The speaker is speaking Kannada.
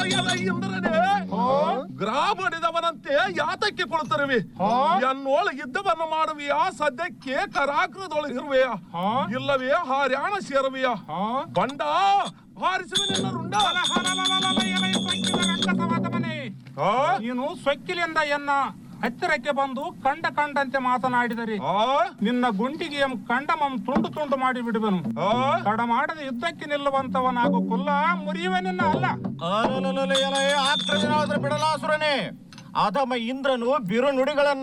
ಎಲ ಇಂದ್ರನೇ ಗ್ರಾಮ ಬಡಿದವನಂತೆ ಯಾತಕ್ಕೆ ಕೊಳ್ತರುವೆ ಎನ್ನೊಳಗಿದ್ದವನ್ನು ಮಾಡುವೆಯಾ ಸದ್ಯಕ್ಕೆ ಕರಾಗ್ರದೊಳಗಿರುವೆಯಾ ಇಲ್ಲವೇ ಹಾರ್ಯಾಣ ಸೇರುವೆಯಾ ಬಂಡ ಹಾರಿಸುವನೆಲ್ಲ ರುಂಡ ಆ? ನೀನು ಸೊಕ್ಕಿಲಿಂದ ಎನ್ನ ಹತ್ತಿರಕ್ಕೆ ಬಂದು ಕಂಡ ಕಂಡಂತೆ ಮಾತನಾಡಿದರೆ ಆ? ನಿನ್ನ ಗುಂಡಿಗೆ ಕಂಡಮಂ ತುಂಡು ತುಂಡು ಮಾಡಿ ಬಿಡುವನು ಆ? ತಡ ಮಾಡದೆ ಯುದ್ಧಕ್ಕೆ ನಿಲ್ಲುವಂತವನಾಗು ಕುಲ್ಲ ಮುರಿಯುವ ನಿನ್ನ ಅಲ್ಲ ಆಕ್ರಜನಾದ್ರೆ ಬಿಡಲಾಸುರನೇ ಅಧಮ ಇಂದ್ರನು ಬಿರು ನುಡಿಗಳನ್ನ